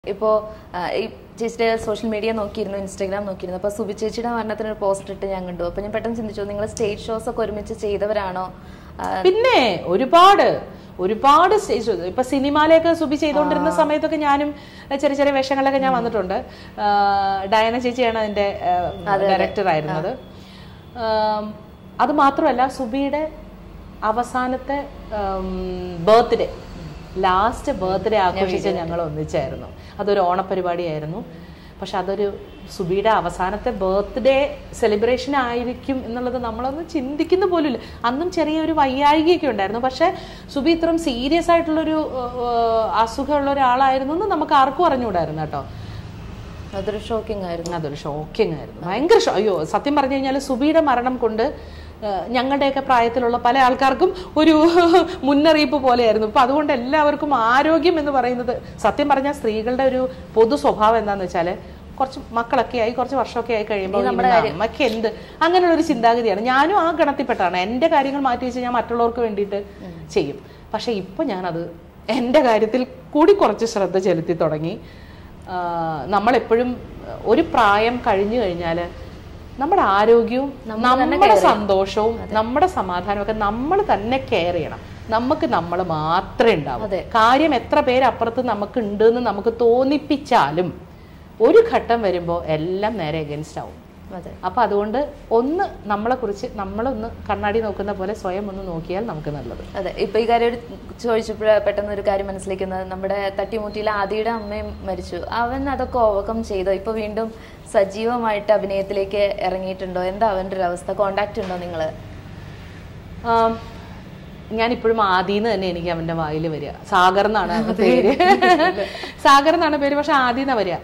ഇപ്പോ ആ, ഈ ചേച്ചിയുടെ സോഷ്യൽ മീഡിയ നോക്കിയിരുന്നു ഇൻസ്റ്റാഗ്രാം നോക്കിയിരുന്നു അപ്പൊ സുബി ചേച്ചിയുടെ മരണത്തിന് ഒരു പോസ്റ്റ് ഇട്ട് ഞാൻ കണ്ടു അപ്പൊ ഞാൻ പെട്ടെന്ന് ചിന്തിച്ചു നിങ്ങൾ സ്റ്റേജ് ഷോസ് ഒക്കെ ഒരുമിച്ച് ചെയ്തവരാണോ ആ, പിന്നെ ഒരുപാട് ഒരുപാട് സ്റ്റേജ് ഷോ ഇപ്പൊ സിനിമയിലൊക്കെ സുബി ചെയ്തുകൊണ്ടിരുന്ന സമയത്തൊക്കെ ഞാനും ചെറിയ ചെറിയ വേഷങ്ങളിലൊക്കെ ഞാൻ വന്നിട്ടുണ്ട് ആ, ഡയന ചേച്ചിയാണ് അതിന്റെ ഡയറക്ടർ ആയിരുന്നത് ആം, അത് മാത്രമല്ല സുബിയുടെ അവസാനത്തെ ബർത്ത്ഡേ ലാസ്റ്റ് ബർത്ത്ഡേ ആഘോഷിച്ച ഞങ്ങൾ ഒന്നിച്ചായിരുന്നു അതൊരു ഓണപരിപാടിയായിരുന്നു പക്ഷെ അതൊരു സുബിയുടെ അവസാനത്തെ ബർത്ത്ഡേ സെലിബ്രേഷൻ ആയിരിക്കും എന്നുള്ളത് നമ്മളൊന്നും ചിന്തിക്കുന്ന പോലുമില്ല അന്നും ചെറിയൊരു വയ്യാഴികയൊക്കെ ഉണ്ടായിരുന്നു പക്ഷെ സുബി ഇത്രയും സീരിയസ് ആയിട്ടുള്ളൊരു ഏഹ്, അസുഖമുള്ള ഒരാളായിരുന്നു എന്ന് നമുക്ക് ആർക്കും അറിഞ്ഞുകൂടായിരുന്നു കേട്ടോ അതൊരു ഷോക്കിംഗ് ആയിരുന്നു അതൊരു ഷോക്കിംഗ് ആയിരുന്നു ഭയങ്കര ഷോ അയ്യോ സത്യം പറഞ്ഞു കഴിഞ്ഞാൽ സുബിയുടെ മരണം കൊണ്ട് ഏഹ്, ഞങ്ങളുടെയൊക്കെ പ്രായത്തിലുള്ള പല ആൾക്കാർക്കും ഒരു മുന്നറിയിപ്പ് പോലെയായിരുന്നു ഇപ്പൊ അതുകൊണ്ട് എല്ലാവർക്കും ആരോഗ്യം എന്ന് പറയുന്നത് സത്യം പറഞ്ഞാൽ സ്ത്രീകളുടെ ഒരു പൊതു സ്വഭാവം എന്താന്ന് വെച്ചാല് കുറച്ച് മക്കളൊക്കെ ആയി കുറച്ച് വർഷമൊക്കെ ആയി കഴിയുമ്പോൾ അമ്മയ്ക്ക് എന്ത് അങ്ങനെയുള്ള ഒരു ചിന്താഗതിയാണ് ഞാനും ആ ഗണത്തിൽപ്പെട്ടാണ് എൻ്റെ കാര്യങ്ങൾ മാറ്റി വെച്ച് ഞാൻ മറ്റുള്ളവർക്ക് വേണ്ടിയിട്ട് ചെയ്യും പക്ഷെ ഇപ്പൊ ഞാനത് എൻ്റെ കാര്യത്തിൽ കൂടി കുറച്ച് ശ്രദ്ധ ചെലുത്തി തുടങ്ങി ആഹ് നമ്മളെപ്പോഴും ഒരു പ്രായം കഴിഞ്ഞു കഴിഞ്ഞാൽ നമ്മുടെ ആരോഗ്യവും നമ്മുടെ സന്തോഷവും നമ്മുടെ സമാധാനവും ഒക്കെ നമ്മൾ തന്നെ കെയർ ചെയ്യണം നമുക്ക് നമ്മൾ മാത്രമേ ഉണ്ടാവൂ കാര്യം എത്ര പേര് അപ്പുറത്ത് നമുക്ക് ഉണ്ട് എന്ന് നമുക്ക് തോന്നിപ്പിച്ചാലും ഒരു ഘട്ടം വരുമ്പോൾ എല്ലാം നേരെ എഗൻസ്റ്റ് ആവും അതെ അപ്പൊ അതുകൊണ്ട് ഒന്ന് നമ്മളെ കുറിച്ച് നമ്മളൊന്ന് കണ്ണാടി നോക്കുന്ന പോലെ സ്വയം ഒന്ന് നോക്കിയാൽ നമുക്ക് നല്ലത് അതെ ഇപ്പൊ ഈ കാര്യം ഒരു ചോദിച്ചപ്പോൾ പെട്ടെന്ന് ഒരു കാര്യം മനസ്സിലാക്കുന്നത് നമ്മുടെ തട്ടിമുട്ടിയിലെ ആദിയുടെ അമ്മയും മരിച്ചു അവൻ അതൊക്കെ ഓവർകം ചെയ്തോ ഇപ്പൊ വീണ്ടും സജീവമായിട്ട് അഭിനയത്തിലേക്ക് ഇറങ്ങിയിട്ടുണ്ടോ എന്താ അവന്റെ ഒരു അവസ്ഥ കോണ്ടാക്ട് ഉണ്ടോ നിങ്ങള് ആം, ഞാനിപ്പോഴും ആദിന്ന് തന്നെ എനിക്ക് അവന്റെ വായിൽ വരിക സാഗർ എന്നാണ് അവന്റെ പേര് സാഗർ എന്നാണ് പേര് പക്ഷെ ആദി എന്നാ വരിക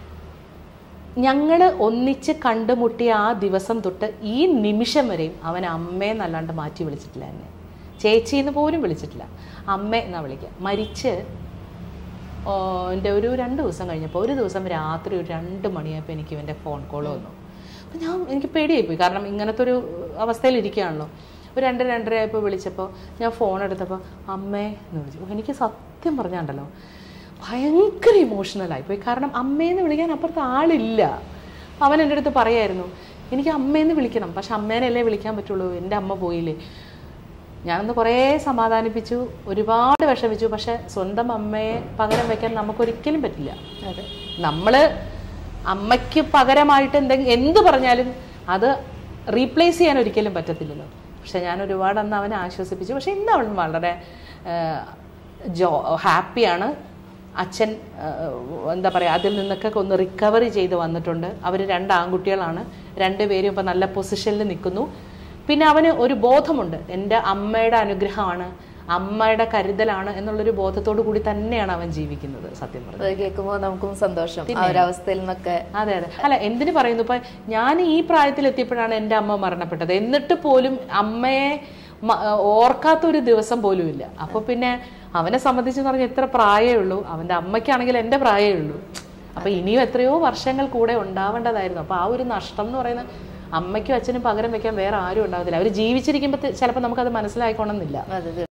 ഞങ്ങള് ഒന്നിച്ച് കണ്ടുമുട്ടിയ ആ ദിവസം തൊട്ട് ഈ നിമിഷം വരെയും അവൻ അമ്മയെന്നല്ലാണ്ട് മാറ്റി വിളിച്ചിട്ടില്ല എന്നെ ചേച്ചിന്ന് പോലും വിളിച്ചിട്ടില്ല അമ്മ എന്നാ വിളിക്കുക മരിച്ച് ഓ, എൻ്റെ ഒരു രണ്ട് ദിവസം കഴിഞ്ഞപ്പോൾ ഒരു ദിവസം രാത്രി ഒരു രണ്ട് മണിയായപ്പോൾ എനിക്ക് ഇവൻ്റെ ഫോൺ കോൾ വന്നു അപ്പം ഞാൻ എനിക്ക് പേടിയായിപ്പോയി കാരണം ഇങ്ങനത്തെ ഒരു അവസ്ഥയിൽ ഇരിക്കുകയാണല്ലോ ഒരു രണ്ട് രണ്ടര ആയപ്പോൾ വിളിച്ചപ്പോൾ ഞാൻ ഫോൺ എടുത്തപ്പോൾ അമ്മേ എന്ന് വിളിച്ചു ഓ, എനിക്ക് സത്യം പറഞ്ഞാണ്ടല്ലോ ഭയങ്കര ഇമോഷണലായി പോയി കാരണം അമ്മേന്ന് വിളിക്കാൻ അപ്പുറത്ത് ആളില്ല അവൻ എൻ്റെ അടുത്ത് പറയായിരുന്നു എനിക്ക് അമ്മേന്ന് വിളിക്കണം പക്ഷെ അമ്മേനല്ലേ വിളിക്കാൻ പറ്റുള്ളൂ എൻ്റെ അമ്മ പോയില്ലേ ഞാനൊന്ന് കുറേ സമാധാനിപ്പിച്ചു ഒരുപാട് വിഷമിച്ചു പക്ഷെ സ്വന്തം അമ്മയെ പകരം വെക്കാൻ നമുക്കൊരിക്കലും പറ്റില്ല അതെ നമ്മള് അമ്മയ്ക്ക് പകരമായിട്ട് എന്തെങ്കിലും എന്ത് പറഞ്ഞാലും അത് റീപ്ലേസ് ചെയ്യാൻ ഒരിക്കലും പറ്റത്തില്ലല്ലോ പക്ഷെ ഞാൻ ഒരുപാട് അന്ന് അവനെ ആശ്വസിപ്പിച്ചു പക്ഷെ ഇന്ന് അവൻ വളരെ ആഹ്, ജോ ഹാപ്പിയാണ് അച്ഛൻ ആഹ്, എന്താ പറയുക അതിൽ നിന്നൊക്കെ ഒന്ന് റിക്കവറി ചെയ്ത് വന്നിട്ടുണ്ട് അവർ രണ്ട് ആൺകുട്ടികളാണ് രണ്ടുപേരും ഇപ്പം നല്ല പൊസിഷനിൽ നിൽക്കുന്നു പിന്നെ അവന് ഒരു ബോധമുണ്ട് എൻ്റെ അമ്മയുടെ അനുഗ്രഹമാണ് അമ്മയുടെ കരുതലാണ് എന്നുള്ളൊരു ബോധത്തോടു കൂടി തന്നെയാണ് അവൻ ജീവിക്കുന്നത് സത്യം പറഞ്ഞാൽ അത് കേൾക്കുമ്പോൾ നമുക്കും സന്തോഷം ആ ഒരു അവസ്ഥയിൽ നിന്നൊക്കെ അതെ അതെ അല്ല എന്തിനു പറയുന്നു ഇപ്പൊ ഞാൻ ഈ പ്രായത്തിൽ എത്തിയപ്പോഴാണ് എൻ്റെ അമ്മ മരണപ്പെട്ടത് എന്നിട്ട് പോലും അമ്മയെ മ- ഓർക്കാത്ത ഒരു ദിവസം പോലും ഇല്ല അപ്പൊ പിന്നെ അവനെ സംബന്ധിച്ചെന്ന് പറഞ്ഞാൽ എത്ര പ്രായമേ ഉള്ളൂ അവന്റെ അമ്മയ്ക്കാണെങ്കിൽ എൻ്റെ പ്രായമേ ഉള്ളൂ അപ്പൊ ഇനിയും എത്രയോ വർഷങ്ങൾ കൂടെ ഉണ്ടാവേണ്ടതായിരുന്നു അപ്പൊ ആ ഒരു നഷ്ടം എന്ന് പറയുന്നത് അമ്മയ്ക്കും അച്ഛനും പകരം വെക്കാൻ വേറെ ആരും ഉണ്ടാവത്തില്ല അവർ ജീവിച്ചിരിക്കുമ്പോൾ ചിലപ്പോൾ നമുക്കത് മനസ്സിലായിക്കോണമെന്നില്ല അതെ